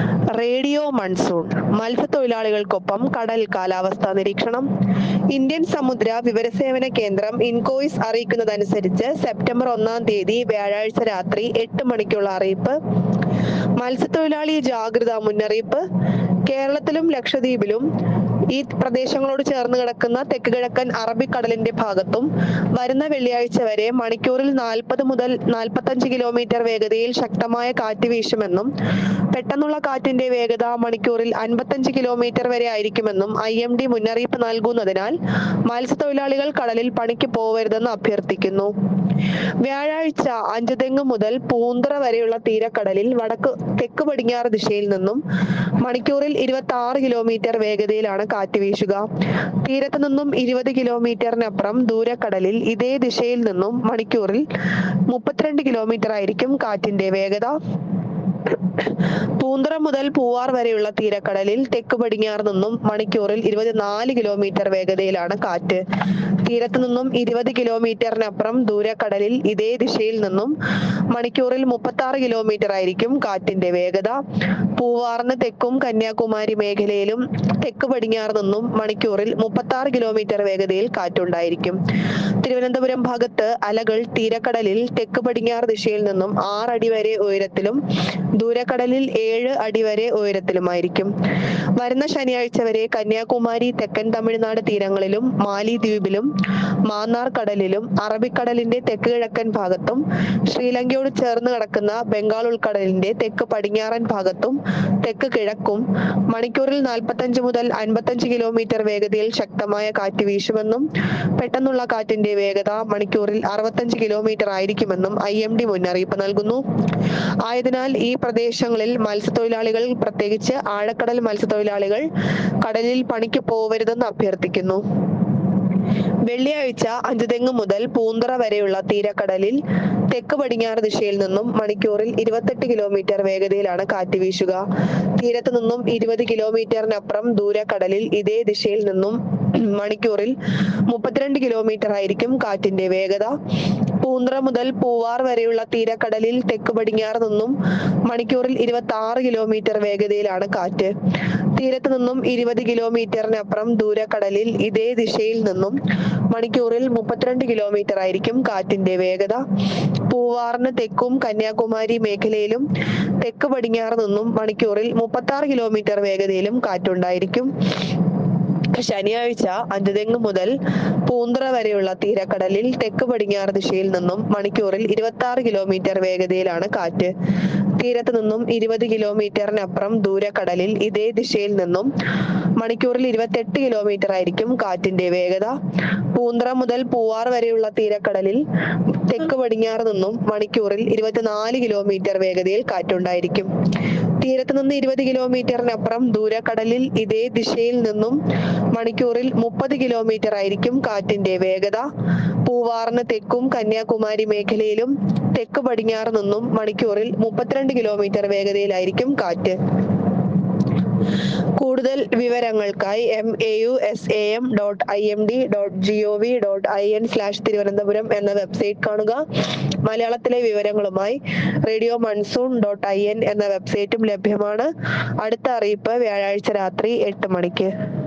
radio monsoon മത്സ്യത്തൊഴിലാളികൾക്കൊപ്പം കടൽ കാലാവസ്ഥാ നിരീക്ഷണം ഇന്ത്യൻ സമുദ്ര വിവരസേവന കേന്ദ്രം ഇൻകോയിസ് അറിയിക്കുന്നതനുസരിച്ച് സെപ്റ്റംബർ ഒന്നാം തീയതി വ്യാഴാഴ്ച രാത്രി എട്ട് മണിക്കുള്ള അറിയിപ്പ് മത്സ്യത്തൊഴിലാളി ജാഗ്രതാ മുന്നറിയിപ്പ് കേരളത്തിലും ലക്ഷദ്വീപിലും ഈ പ്രദേശങ്ങളോട് ചേർന്ന് കിടക്കുന്ന തെക്ക് കിഴക്കൻ അറബിക്കടലിന്റെ ഭാഗത്തും വരുന്ന വെള്ളിയാഴ്ച വരെ മണിക്കൂറിൽ നാൽപ്പത് മുതൽ നാൽപ്പത്തഞ്ച് കിലോമീറ്റർ വേഗതയിൽ ശക്തമായ കാറ്റ് വീശുമെന്നും പെട്ടെന്നുള്ള കാറ്റിന്റെ വേഗത മണിക്കൂറിൽ അൻപത്തഞ്ച് കിലോമീറ്റർ വരെ ആയിരിക്കുമെന്നും ഐ എം ഡി മുന്നറിയിപ്പ് നൽകുന്നതിനാൽ മത്സ്യത്തൊഴിലാളികൾ കടലിൽ പണിക്ക് പോവരുതെന്ന് അഭ്യർത്ഥിക്കുന്നു വ്യാഴാഴ്ച അഞ്ചുതെങ്ങ് മുതൽ പൂന്തറ വരെയുള്ള തീരക്കടലിൽ വടക്ക് തെക്ക് പടിഞ്ഞാറ് ദിശയിൽ നിന്നും മണിക്കൂറിൽ ഇരുപത്തി ആറ് കിലോമീറ്റർ വേഗതയിലാണ് കാറ്റ് വീശുക തീരത്ത് നിന്നും ഇരുപത് കിലോമീറ്ററിനപ്പുറം ദൂരക്കടലിൽ ഇതേ ദിശയിൽ നിന്നും മണിക്കൂറിൽ മുപ്പത്തിരണ്ട് കിലോമീറ്റർ ആയിരിക്കും കാറ്റിന്റെ വേഗത പൂന്തറ മുതൽ പൂവാർ വരെയുള്ള തീരക്കടലിൽ തെക്ക് പടിഞ്ഞാറ് നിന്നും മണിക്കൂറിൽ ഇരുപത്തിനാല് കിലോമീറ്റർ വേഗതയിലാണ് കാറ്റ് തീരത്ത് നിന്നും ഇരുപത് കിലോമീറ്ററിനപ്പുറം ദൂരക്കടലിൽ ഇതേ ദിശയിൽ നിന്നും മണിക്കൂറിൽ മുപ്പത്തി ആറ് കിലോമീറ്റർ ആയിരിക്കും കാറ്റിന്റെ വേഗത പൂവാറിന് തെക്കും കന്യാകുമാരി മേഖലയിലും തെക്ക് പടിഞ്ഞാറ് നിന്നും മണിക്കൂറിൽ മുപ്പത്തി ആറ് കിലോമീറ്റർ വേഗതയിൽ കാറ്റുണ്ടായിരിക്കും തിരുവനന്തപുരം ഭാഗത്ത് അലകൾ തീരക്കടലിൽ തെക്ക് പടിഞ്ഞാറ് ദിശയിൽ നിന്നും ആറടി വരെ ഉയരത്തിലും ദൂരക്കടലിൽ ഏഴ് അടി വരെ ഉയരത്തിലുമായിരിക്കും വരുന്ന ശനിയാഴ്ച വരെ കന്യാകുമാരി തെക്കൻ തമിഴ്നാട് തീരങ്ങളിലും മാലി ദ്വീപിലും മാന്നാർ കടലിലും അറബിക്കടലിന്റെ തെക്ക് കിഴക്കൻ ഭാഗത്തും ശ്രീലങ്കയോട് ചേർന്ന് കിടക്കുന്ന ബംഗാൾ ഉൾക്കടലിന്റെ തെക്ക് പടിഞ്ഞാറൻ ഭാഗത്തും തെക്ക് കിഴക്കും മണിക്കൂറിൽ നാൽപ്പത്തഞ്ച് മുതൽ അൻപത്തഞ്ച് കിലോമീറ്റർ വേഗതയിൽ ശക്തമായ കാറ്റ് വീശുമെന്നും പെട്ടെന്നുള്ള കാറ്റിന്റെ വേഗത മണിക്കൂറിൽ അറുപത്തഞ്ച് കിലോമീറ്റർ ആയിരിക്കുമെന്നും ഐ എം ഡി മുന്നറിയിപ്പ് നൽകുന്നു ആയതിനാൽ ഈ പ്രദേശങ്ങളിൽ മത്സ്യത്തൊഴിലാളികൾ പ്രത്യേകിച്ച് ആഴക്കടൽ മത്സ്യത്തൊഴിലാളികൾ കടലിൽ പണിക്ക് പോവരുതെന്ന് അഭ്യർത്ഥിക്കുന്നു വെള്ളിയാഴ്ച അഞ്ചുതെങ്ങ് മുതൽ പൂന്തറ വരെയുള്ള തീരക്കടലിൽ തെക്ക് പടിഞ്ഞാറ് ദിശയിൽ നിന്നും മണിക്കൂറിൽ ഇരുപത്തെട്ട് കിലോമീറ്റർ വേഗതയിലാണ് കാറ്റ് വീശുക തീരത്ത് നിന്നും ഇരുപത് കിലോമീറ്ററിനപ്പുറം ദൂരക്കടലിൽ ഇതേ ദിശയിൽ നിന്നും മണിക്കൂറിൽ മുപ്പത്തിരണ്ട് കിലോമീറ്റർ ആയിരിക്കും കാറ്റിന്റെ വേഗത പൂന്തറ മുതൽ പൂവാർ വരെയുള്ള തീരക്കടലിൽ തെക്ക് പടിഞ്ഞാറ് നിന്നും മണിക്കൂറിൽ ഇരുപത്തി ആറ് കിലോമീറ്റർ വേഗതയിലാണ് കാറ്റ് തീരത്ത് നിന്നും ഇരുപത് കിലോമീറ്ററിനപ്പുറം ദൂരക്കടലിൽ ഇതേ ദിശയിൽ നിന്നും മണിക്കൂറിൽ മുപ്പത്തിരണ്ട് കിലോമീറ്റർ ആയിരിക്കും കാറ്റിന്റെ വേഗത പൂവാറിന് തെക്കും കന്യാകുമാരി മേഖലയിലും തെക്ക് പടിഞ്ഞാറ് നിന്നും മണിക്കൂറിൽ മുപ്പത്തി ആറ് കിലോമീറ്റർ വേഗതയിലും കാറ്റുണ്ടായിരിക്കും ശനിയാഴ്ച അഞ്ചുതെങ്ങ് മുതൽ പൂന്തറ വരെയുള്ള തീരക്കടലിൽ തെക്ക് പടിഞ്ഞാറ് ദിശയിൽ നിന്നും മണിക്കൂറിൽ ഇരുപത്തി ആറ് കിലോമീറ്റർ വേഗതയിലാണ് കാറ്റ് തീരത്ത് നിന്നും ഇരുപത് കിലോമീറ്ററിനപ്പുറം ദൂരക്കടലിൽ ഇതേ ദിശയിൽ നിന്നും മണിക്കൂറിൽ ഇരുപത്തെട്ട് കിലോമീറ്റർ ആയിരിക്കും കാറ്റിന്റെ വേഗത പൂന്തറ മുതൽ പൂവാർ വരെയുള്ള തീരക്കടലിൽ തെക്ക് പടിഞ്ഞാറ് നിന്നും മണിക്കൂറിൽ ഇരുപത്തിനാല് കിലോമീറ്റർ വേഗതയിൽ കാറ്റുണ്ടായിരിക്കും തീരത്ത് നിന്ന് ഇരുപത് കിലോമീറ്ററിനപ്പുറം ദൂരക്കടലിൽ ഇതേ ദിശയിൽ നിന്നും മണിക്കൂറിൽ മുപ്പത് കിലോമീറ്റർ ആയിരിക്കും കാറ്റിന്റെ വേഗത പൂവാറിന് തെക്കും കന്യാകുമാരി മേഖലയിലും തെക്ക് പടിഞ്ഞാറ് നിന്നും മണിക്കൂറിൽ മുപ്പത്തിരണ്ട് കിലോമീറ്റർ വേഗതയിലായിരിക്കും കാറ്റ് കൂടുതൽ വിവരങ്ങൾക്കായി M A U S A M dot I M D dot G O V dot I N slash Thiruvananthapuram എന്ന വെബ്സൈറ്റ് കാണുക മലയാളത്തിലെ വിവരങ്ങളുമായി radio monsoon dot I N എന്ന വെബ്സൈറ്റും ലഭ്യമാണ് അടുത്ത അറിയിപ്പ് വ്യാഴാഴ്ച രാത്രി എട്ട് മണിക്ക്